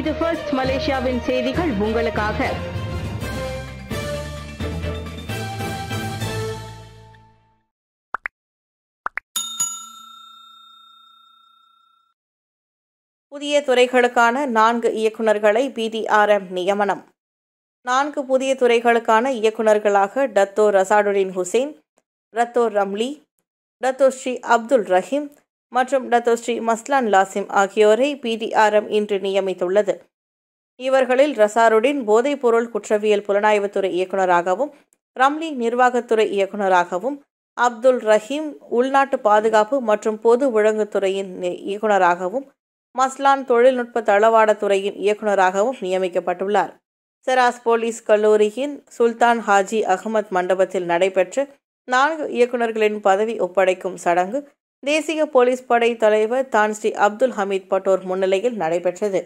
இது ஃபர்ஸ்ட் மலேசியாவின் செய்திகள் உங்களுக்காக புதிய துறைகளுக்கான நான்கு இயக்குநர்களை பிடிஆர்எம் நியமனம் நான்கு புதிய துறைகளுக்கான இயக்குநர்களாக டத்தோ ரசாடுடின் ஹுசேன் ரத்தோ Ramli Dato Sri Abdul Rahim மற்றும் டத்தோ ஸ்ரீ மஸ்லான் லாசிம் ஆகியோரை பிடிஆர்எம் இன்று நியமித்துள்ளது இவர்களில் ரசாருடின் போதைப்பொருள் குற்றவியல் புலனாய்வுத்துறை இயக்குநராகவும் ரம்லி நிர்வாகத்துறை இயக்குநராகவும் அப்துல் ரஹீம் உள்நாட்டு பாதுகாப்பு மற்றும் பொது ஒழுங்குத்துறையின் நி- இயக்குநராகவும் மஸ்லான் தொழில்நுட்ப தளவாடத்துறையின் இயக்குநராகவும் நியமிக்கப்பட்டுள்ளார் செராஸ் போலீஸ் கல்லூரியின் சுல்தான் ஹாஜி அகமத் மண்டபத்தில் நடைபெற்ற நான்கு இயக்குநர்களின் பதவி ஒப்படைக்கும் சடங்கு தேசிய போலீஸ் படை தலைவர் தான் ஸ்ரீ அப்துல் ஹமீத் பட்டோர் முன்னிலையில் நடைபெற்றது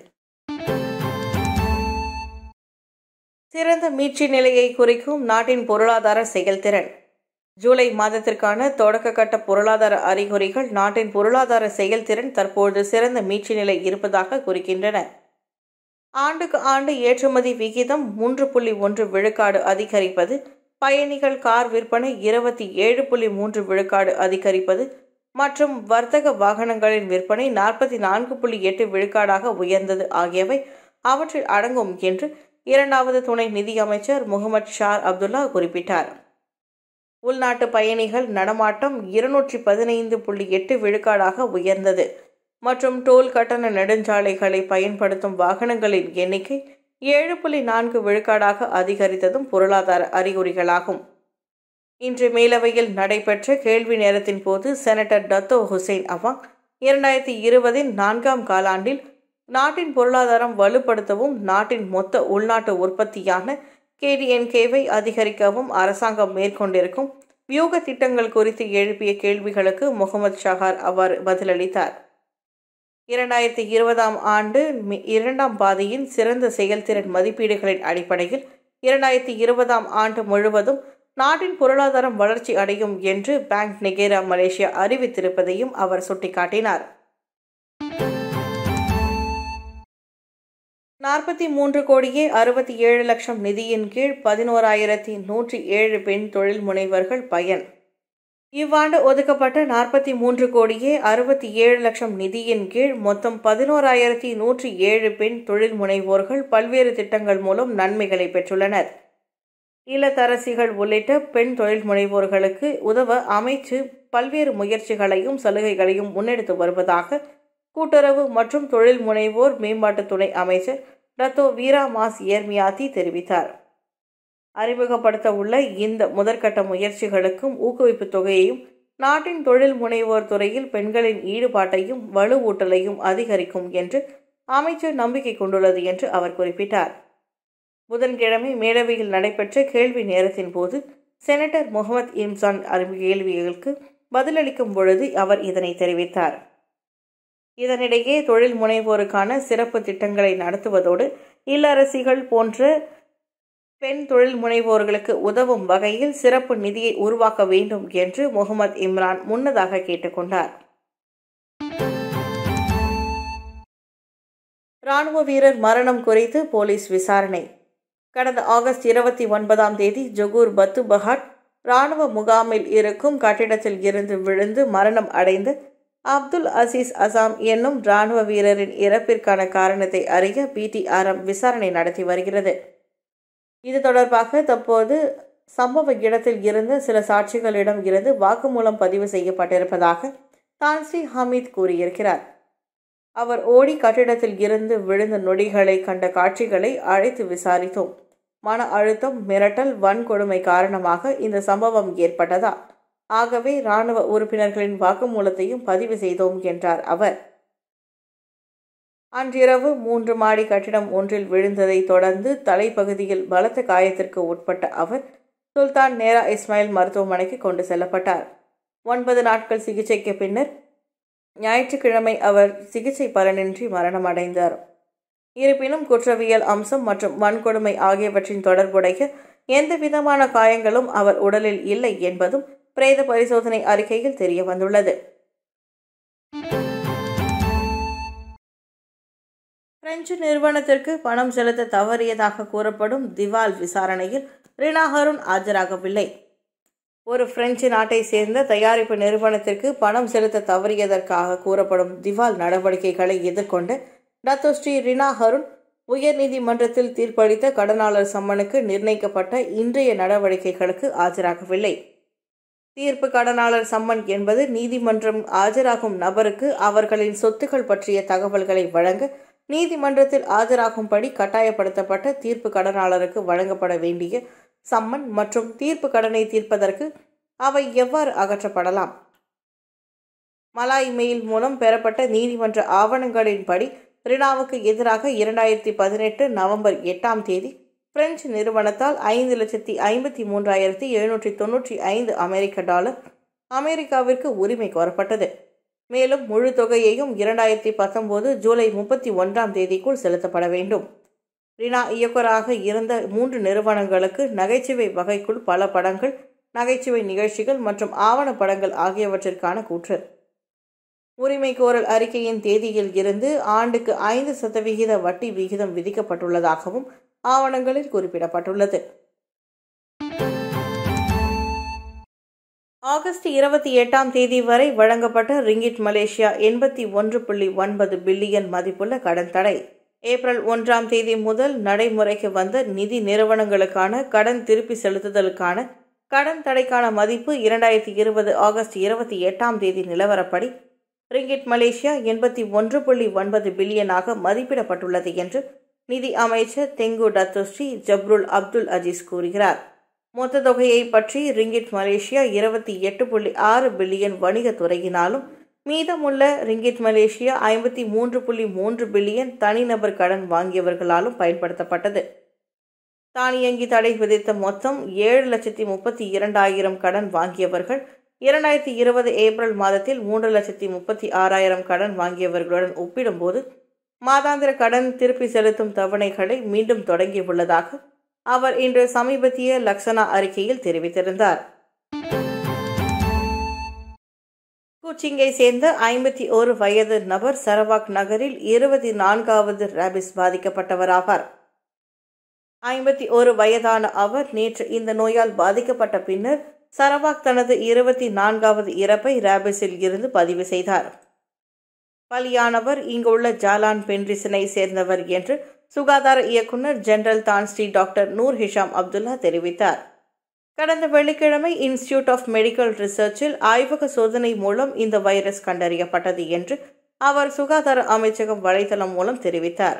சிறந்த மீட்சி நிலையை குறிக்கும் நாட்டின் பொருளாதார செயல்திறன் ஜூலை மாதத்திற்கான தொடக்க கட்ட பொருளாதார அறிகுறிகள் நாட்டின் பொருளாதார செயல்திறன் தற்போது சிறந்த மீட்சி நிலை இருப்பதாக குறிக்கின்றன ஆண்டுக்கு ஆண்டு ஏற்றுமதி விகிதம் மூன்று புள்ளி ஒன்று விழுக்காடு அதிகரிப்பது பயணிகள் கார் விற்பனை இருபத்தி ஏழு புள்ளி மூன்று விழுக்காடு அதிகரிப்பது மற்றும் வர்த்தக வாகனங்களின் விற்பனை நாற்பத்தி நான்கு புள்ளி எட்டு விழுக்காடாக உயர்ந்தது ஆகியவை அவற்றில் அடங்கும் என்று இரண்டாவது துணை நிதியமைச்சர் முகமது ஷார் அப்துல்லா குறிப்பிட்டார் உள்நாட்டு பயணிகள் நடமாட்டம் இருநூற்றி பதினைந்து புள்ளி எட்டு விழுக்காடாக உயர்ந்தது மற்றும் டோல் கட்டண நெடுஞ்சாலைகளை பயன்படுத்தும் வாகனங்களின் எண்ணிக்கை ஏழு புள்ளி நான்கு விழுக்காடாக அதிகரித்ததும் பொருளாதார அறிகுறிகளாகும் இன்று மேலவையில் நடைபெற்ற கேள்வி நேரத்தின் போது செனட்டர் டத்தோ ஹுசைன் அவாங் இரண்டாயிரத்தி இருபதின் நான்காம் காலாண்டில் நாட்டின் பொருளாதாரம் வலுப்படுத்தவும் நாட்டின் மொத்த உள்நாட்டு உற்பத்தியான கேடிஎன்கேவை அதிகரிக்கவும் அரசாங்கம் மேற்கொண்டிருக்கும் வியூக திட்டங்கள் குறித்து எழுப்பிய கேள்விகளுக்கு முகமது ஷஹார் அவர் பதிலளித்தார் இரண்டாயிரத்தி இருபதாம் ஆண்டு மி- இரண்டாம் பாதியின் சிறந்த செயல்திறன் மதிப்பீடுகளின் அடிப்படையில் இரண்டாயிரத்தி இருபதாம் ஆண்டு முழுவதும் நாட்டின் பொருளாதாரம் வளர்ச்சி அடையும் என்று பேங்க் நிகேரா மலேசியா அறிவித்திருப்பதையும் அவர் சுட்டிக்காட்டினார் நாற்பத்தி மூன்று கோடியே அறுபத்தி ஏழு லட்சம் நிதியின் கீழ் பதினோராயிரத்தி நூற்றி ஏழு பெண் தொழில் முனைவர்கள் பயன் இவ்வாண்டு ஒதுக்கப்பட்ட நாற்பத்தி மூன்று கோடியே அறுபத்தி ஏழு லட்சம் நிதியின் கீழ் மொத்தம் பதினோராயிரத்தி நூற்றி ஏழு பெண் தொழில் முனைவோர்கள் பல்வேறு திட்டங்கள் மூலம் நன்மைகளை பெற்றுள்ளனர் இல்லத்தரசிகள் உள்ளிட்ட பெண் தொழில் முனைவோர்களுக்கு உதவ அமைச்சு பல்வேறு முயற்சிகளையும் சலுகைகளையும் முன்னெடுத்து வருவதாக கூட்டுறவு மற்றும் தொழில் முனைவோர் மேம்பாட்டு துணை அமைச்சர் ரத்தோ வீரா மாஸ் ஏர்மியாத்தி தெரிவித்தார் அறிமுகப்படுத்த உள்ள இந்த முதற்கட்ட முயற்சிகளுக்கும் ஊக்குவிப்பு தொகையையும் நாட்டின் தொழில் முனைவோர் துறையில் பெண்களின் ஈடுபாட்டையும் வலுவூட்டலையும் அதிகரிக்கும் என்று அமைச்சர் நம்பிக்கை கொண்டுள்ளது என்று அவர் குறிப்பிட்டார் புதன்கிழமை மேலவையில் நடைபெற்ற கேள்வி நேரத்தின் போது செனட்டர் முகமது இம்சான் அறிவு கேள்விகளுக்கு பதிலளிக்கும் பொழுது அவர் இதனை தெரிவித்தார் இதனிடையே தொழில் முனைவோருக்கான சிறப்பு திட்டங்களை நடத்துவதோடு இல்லரசிகள் போன்ற பெண் தொழில் முனைவோர்களுக்கு உதவும் வகையில் சிறப்பு நிதியை உருவாக்க வேண்டும் என்று முகமது இம்ரான் முன்னதாக கேட்டுக்கொண்டார் ராணுவ வீரர் மரணம் குறித்து போலீஸ் விசாரணை கடந்த ஆகஸ்ட் இருபத்தி ஒன்பதாம் தேதி ஜொகூர் பத்து பஹாட் ராணுவ முகாமில் இருக்கும் கட்டிடத்தில் இருந்து விழுந்து மரணம் அடைந்த அப்துல் அசீஸ் அசாம் என்னும் ராணுவ வீரரின் இறப்பிற்கான காரணத்தை அறிய பிடிஆர்எம் விசாரணை நடத்தி வருகிறது இது தொடர்பாக தற்போது சம்பவ இடத்தில் இருந்த சில சாட்சிகளிடம் இருந்து வாக்குமூலம் பதிவு செய்யப்பட்டிருப்பதாக தான்ஸ்ரீ ஹமீத் கூறியிருக்கிறார் அவர் ஓடி கட்டிடத்தில் இருந்து விழுந்த நொடிகளை கண்ட காட்சிகளை அழைத்து விசாரித்தோம் மன அழுத்தம் மிரட்டல் வன்கொடுமை காரணமாக இந்த சம்பவம் ஏற்பட்டதா ஆகவே இராணுவ உறுப்பினர்களின் வாக்குமூலத்தையும் பதிவு செய்தோம் என்றார் அவர் அன்றிரவு மூன்று மாடி கட்டிடம் ஒன்றில் விழுந்ததை தொடர்ந்து தலைப்பகுதியில் பலத்த காயத்திற்கு உட்பட்ட அவர் சுல்தான் நேரா இஸ்மாயில் மருத்துவமனைக்கு கொண்டு செல்லப்பட்டார் ஒன்பது நாட்கள் சிகிச்சைக்கு பின்னர் ஞாயிற்றுக்கிழமை அவர் சிகிச்சை பலனின்றி மரணமடைந்தார் இருப்பினும் குற்றவியல் அம்சம் மற்றும் வன்கொடுமை ஆகியவற்றின் தொடர்புடைய எந்த விதமான காயங்களும் அவர் உடலில் இல்லை என்பதும் பிரேத பரிசோதனை அறிக்கையில் தெரிய வந்துள்ளது பிரெஞ்சு நிறுவனத்திற்கு பணம் செலுத்த தவறியதாக கூறப்படும் திவால் விசாரணையில் ரினா ஹருண் ஆஜராகவில்லை ஒரு பிரெஞ்சு நாட்டை சேர்ந்த தயாரிப்பு நிறுவனத்திற்கு பணம் செலுத்த தவறியதற்காக கூறப்படும் திவால் நடவடிக்கைகளை எதிர்கொண்ட டத்தோஸ்ரீ ரினா ஹருண் உயர்நீதிமன்றத்தில் தீர்ப்பளித்த கடனாளர் சம்மனுக்கு நிர்ணயிக்கப்பட்ட இன்றைய நடவடிக்கைகளுக்கு ஆஜராகவில்லை தீர்ப்பு கடனாளர் சம்மன் என்பது நீதிமன்றம் ஆஜராகும் நபருக்கு அவர்களின் சொத்துக்கள் பற்றிய தகவல்களை வழங்க நீதிமன்றத்தில் ஆஜராகும்படி கட்டாயப்படுத்தப்பட்ட தீர்ப்பு கடனாளருக்கு வழங்கப்பட வேண்டிய சம்மன் மற்றும் தீர்ப்பு கடனை தீர்ப்பதற்கு அவை எவ்வாறு அகற்றப்படலாம் மலாய் மெயில் மூலம் பெறப்பட்ட நீதிமன்ற ஆவணங்களின்படி ரினாவுக்கு எதிராக இரண்டாயிரத்தி பதினெட்டு நவம்பர் எட்டாம் தேதி பிரெஞ்சு நிறுவனத்தால் ஐந்து லட்சத்தி ஐம்பத்தி மூன்றாயிரத்தி எழுநூற்றி தொன்னூற்றி ஐந்து அமெரிக்க டாலர் அமெரிக்காவிற்கு உரிமை கோரப்பட்டது மேலும் முழு தொகையையும் இரண்டாயிரத்தி பத்தொன்பது ஜூலை முப்பத்தி ஒன்றாம் தேதிக்குள் செலுத்தப்பட வேண்டும் ரினா இயக்குநராக இருந்த மூன்று நிறுவனங்களுக்கு நகைச்சுவை வகைக்குள் பல படங்கள் நகைச்சுவை நிகழ்ச்சிகள் மற்றும் ஆவணப்படங்கள் ஆகியவற்றிற்கான கூற்று உரிமை கோரல் அறிக்கையின் தேதியில் இருந்து ஆண்டுக்கு ஐந்து சதவிகித வட்டி விகிதம் விதிக்கப்பட்டுள்ளதாகவும் ஆவணங்களில் குறிப்பிடப்பட்டுள்ளது ஆகஸ்ட் இருபத்தி எட்டாம் தேதி வரை வழங்கப்பட்ட ரிங்கிட் மலேசியா எண்பத்தி ஒன்று புள்ளி ஒன்பது பில்லியன் மதிப்புள்ள கடன் தடை ஏப்ரல் ஒன்றாம் தேதி முதல் நடைமுறைக்கு வந்த நிதி நிறுவனங்களுக்கான கடன் திருப்பி செலுத்துதலுக்கான கடன் தடைக்கான மதிப்பு இரண்டாயிரத்தி இருபது ஆகஸ்ட் இருபத்தி எட்டாம் தேதி நிலவரப்படி ரிங்கிட் மலேசியா எண்பத்தி ஒன்று புள்ளி ஒன்பது பில்லியனாக மதிப்பிடப்பட்டுள்ளது என்று நிதி அமைச்சர் Tengku Datuk Seri Zafrul Abdul Aziz கூறுகிறார் மொத்த தொகையை பற்றி ரிங்கிட் மலேசியா இருபத்தி எட்டு புள்ளி ஆறு பில்லியன் வணிகத் துறையினாலும் மீதமுள்ள ரிங்கிட் மலேசியா ஐம்பத்தி மூன்று புள்ளி மூன்று பில்லியன் தனிநபர் கடன் வாங்கியவர்களாலும் பயன்படுத்தப்பட்டது தானியங்கி தடை விதித்த மொத்தம் ஏழு லட்சத்தி முப்பத்தி இரண்டாயிரம் கடன் வாங்கியவர்கள் இரண்டாயிரத்தி இருபது ஏப்ரல் மாதத்தில் மூன்று லட்சத்தி முப்பத்தி ஆறாயிரம் கடன் வாங்கியவர்களுடன் ஒப்பிடும்போது மாதாந்திர கடன் திருப்பி செலுத்தும் தவணைகளை மீண்டும் தொடங்கியுள்ளதாக அவர் இன்று சமீபத்திய லக்ஷனா அறிக்கையில் தெரிவித்திருந்தார் கூச்சிங்கை சேர்ந்த ஐம்பத்தி ஒரு வயது நபர் சரவாக் நகரில் இருபத்தி நான்காவது ரேபிஸ் பாதிக்கப்பட்டவராவார் ஐம்பத்தி ஒரு வயதான அவர் நேற்று இந்த நோயால் பாதிக்கப்பட்ட பின்னர் சரவாக் தனது இருபத்தி நான்காவது இறப்பை ரேபிஸில் இருந்து பதிவு செய்தார் பலியானவர் இங்குள்ள ஜாலான் பென்ரிசனை சேர்ந்தவர் என்று சுகாதார இயக்குநர் general Tan Sri doctor Noor Hisham Abdullah தெரிவித்தார் கடந்த வெள்ளிக்கிழமை இன்ஸ்டிடியூட் ஆஃப் மெடிக்கல் ரிசர்ச்சில் ஆய்வக சோதனை மூலம் இந்த வைரஸ் கண்டறியப்பட்டது என்று அவர் சுகாதார அமைச்சகம் வலைதளம் மூலம் தெரிவித்தார்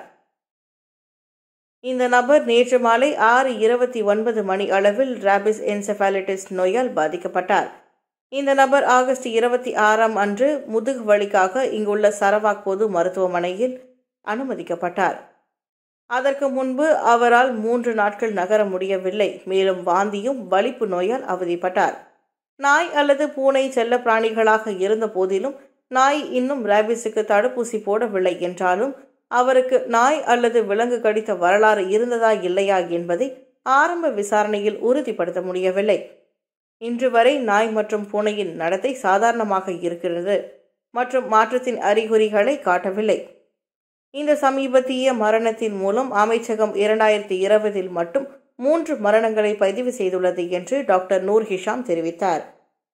இந்த நபர் நேற்று மாலை ஆறு இருபத்தி ஒன்பது மணி அளவில் ராபிஸ் என்செஃபாலிட்டிஸ் நோயால் பாதிக்கப்பட்டார் இந்த நபர் ஆகஸ்ட் இருபத்தி ஆறாம் அன்று முதுகு வலிக்காக இங்குள்ள சரவாக் பொது மருத்துவமனையில் அனுமதிக்கப்பட்டார் அதற்கு முன்பு அவரால் மூன்று நாட்கள் நகர முடியவில்லை மேலும் வாந்தியும் வலிப்பு நோயால் அவதிப்பட்டார் நாய் அல்லது பூனை செல்ல பிராணிகளாக இருந்த போதிலும் நாய் இன்னும் ரேபிஸுக்கு தடுப்பூசி போடவில்லை என்றாலும் அவருக்கு நாய் அல்லது விலங்கு கடித்த வரலாறு இருந்ததா இல்லையா என்பதை ஆரம்ப விசாரணையில் உறுதிப்படுத்த முடியவில்லை இன்று வரை நாய் மற்றும் பூனையின் நடத்தை சாதாரணமாக இருக்கிறது மற்றும் மாற்றத்தின் அறிகுறிகளை காட்டவில்லை இந்த சமீபத்திய மரணத்தின் மூலம் அமைச்சகம் இரண்டாயிரத்தி இருபதில் மட்டும் மூன்று மரணங்களை பதிவு செய்துள்ளது என்று டாக்டர் நூர் ஹிஷாம் தெரிவித்தார்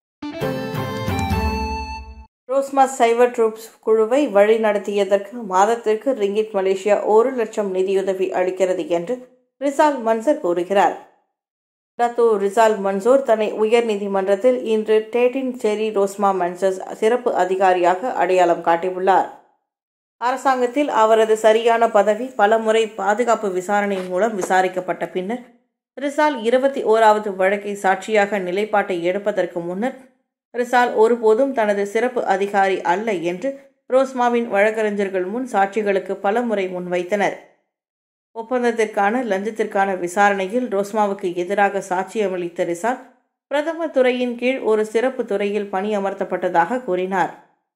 ரோஸ்மா சைவர் ட்ரூப்ஸ் குழுவை வழிநடத்தியதற்கு மாதத்திற்கு ரிங்கிட் மலேசியா ஒரு லட்சம் நிதியுதவி அளிக்கிறது என்று ரிசால் மன்சர் கூறுகிறார் டத்தோ ரிசால் மன்சூர் தன்னை உயர் நீதிமன்றத்தில் இன்று டேட்டின் செரி ரோஸ்மா மன்சஸ் சிறப்பு அதிகாரியாக அடையாளம் காட்டியுள்ளார் அரசாங்கத்தில் அவரது சரியான பதவி பலமுறை பாதுகாப்பு விசாரணை மூலம் விசாரிக்கப்பட்ட பின்னர் ரிசால் இருபத்தி ஓராவது வழக்கை சாட்சியாக நிலைப்பாட்டை எடுப்பதற்கு முன்னர் ரிசால் ஒருபோதும் தனது சிறப்பு அதிகாரி அல்ல என்று ரோஸ்மாவின் வழக்கறிஞர்கள் முன் சாட்சிகளுக்கு பலமுறை முன்வைத்தனர் ஒப்பந்தத்திற்கான லஞ்சத்திற்கான விசாரணையில் ரோஸ்மாவுக்கு எதிராக சாட்சியமளித்த ரிசால் பிரதமர் துறையின் கீழ் ஒரு சிறப்பு துறையில் பணியமர்த்தப்பட்டதாக கூறினார்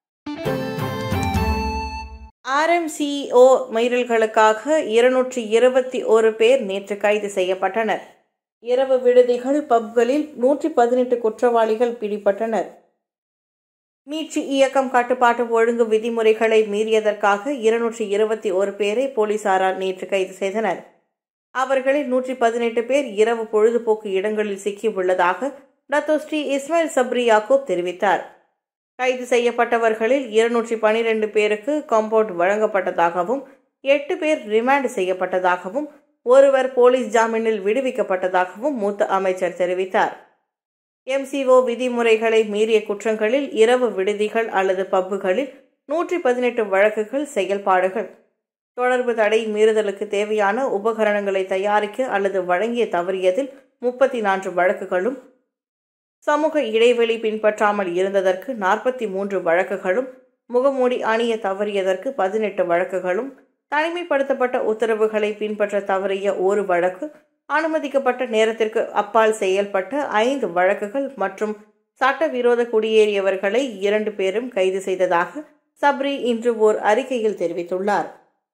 ஆர்எம்சிஓ மீறல்களுக்காக இருநூற்றி இருபத்தி ஒரு பேர் நேற்று கைது செய்யப்பட்டனர் இரவு விடுதிகள் பப்களில் நூற்றி பதினெட்டு குற்றவாளிகள் பிடிபட்டனர் மீட்சி இயக்கம் கட்டுப்பாட்டு ஒழுங்கு விதிமுறைகளை மீறியதற்காக இருநூற்றி இருபத்தி ஒரு பேரை போலீசாரால் நேற்று கைது செய்தனர் அவர்களில் நூற்றி பதினெட்டு பேர் இரவு பொழுதுபோக்கு இடங்களில் சிக்கியுள்ளதாக டத்தோஸ்ரீ இஸ்மாயில் சப்ரி யாக்கூப் தெரிவித்தார் கைது செய்யப்பட்டவர்களில் இருநூற்றி பனிரெண்டு பேருக்கு காம்பவுண்ட் வழங்கப்பட்டதாகவும் எட்டு பேர் ரிமாண்ட் செய்யப்பட்டதாகவும் ஒருவர் போலீஸ் ஜாமீனில் விடுவிக்கப்பட்டதாகவும் மூத்த அமைச்சர் தெரிவித்தார் எம்சிஓ விதிமுறைகளை மீறிய குற்றங்களில் இரவு விடுதிகள் அல்லது பப்புகளில் நூற்றி பதினெட்டு வழக்குகள் செயல்பாடுகள் தொடர்பு தடை மீறுதலுக்கு தேவையான உபகரணங்களை தயாரிக்க அல்லது வழங்கிய தவறியதில் முப்பத்தி நான்கு வழக்குகளும் சமூக இடைவெளி பின்பற்றாமல் இருந்ததற்கு நாற்பத்தி மூன்று வழக்குகளும் முகமூடி அணிய தவறியதற்கு பதினெட்டு வழக்குகளும் தனிமைப்படுத்தப்பட்ட உத்தரவுகளை பின்பற்ற தவறிய ஒரு வழக்கு அனுமதிக்கப்பட்ட நேரத்திற்கு அப்பால் செயல்பட்ட ஐந்து வழக்குகள் மற்றும் சட்டவிரோத குடியேறியவர்களை இரண்டு பேரும் கைது செய்ததாக சப்ரி இன்று ஓர் அறிக்கையில் தெரிவித்துள்ளார்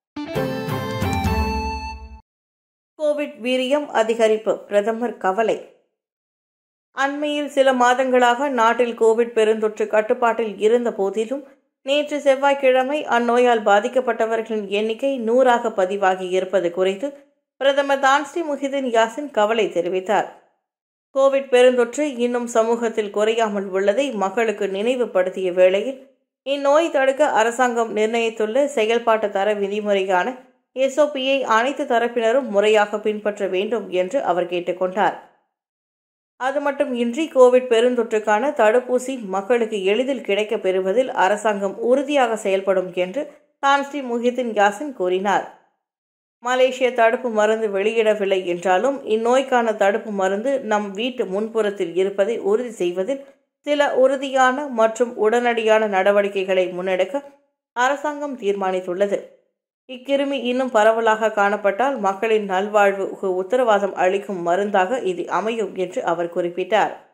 கோவிட் வீரியம் அதிகரிப்பு பிரதமர் கவலை அண்மையில் சில மாதங்களாக நாட்டில் கோவிட் பெருந்தொற்று கட்டுப்பாட்டில் இருந்த போதிலும் நேற்று செவ்வாய்க்கிழமை அந்நோயால் பாதிக்கப்பட்டவர்களின் எண்ணிக்கை நூறாக பதிவாகி இருப்பது குறித்து பிரதமர் தான்ஸ்ரீ முஹிதீன் யாசின் கவலை தெரிவித்தார் கோவிட் பெருந்தொற்று இன்னும் சமூகத்தில் குறையாமல் உள்ளதை மக்களுக்கு நினைவுபடுத்திய வேளையில் இந்நோய் தடுக்க அரசாங்கம் நிர்ணயித்துள்ள செயல்பாட்டு தர விதிமுறையான எஸ்ஓபியை அனைத்து தரப்பினரும் முறையாக பின்பற்ற வேண்டும் என்று அவர் கேட்டுக்கொண்டார் அது மட்டும் இன்றி கோவிட் பெருந்தொற்றுக்கான தடுப்பூசி மக்களுக்கு எளிதில் கிடைக்கப் பெறுவதில் அரசாங்கம் உறுதியாக செயல்படும் என்று தான்ஸ்ரீ முஹிதீன் யாசின் கூறினார் மலேசிய தடுப்பு மருந்து வெளியிடவில்லை என்றாலும் இந்நோய்க்கான தடுப்பு மருந்து நம் வீட்டு முன்புறத்தில் இருப்பதை உறுதி செய்வதில் சில உறுதியான மற்றும் உடனடியான நடவடிக்கைகளை முன்னெடுக்க அரசாங்கம் தீர்மானித்துள்ளது இக்கிருமி இன்னும் பரவலாக காணப்பட்டால் மக்களின் நல்வாழ்வுக்கு உத்தரவாதம் அளிக்கும் மருந்தாக இது அமையும் என்று அவர் குறிப்பிட்டார்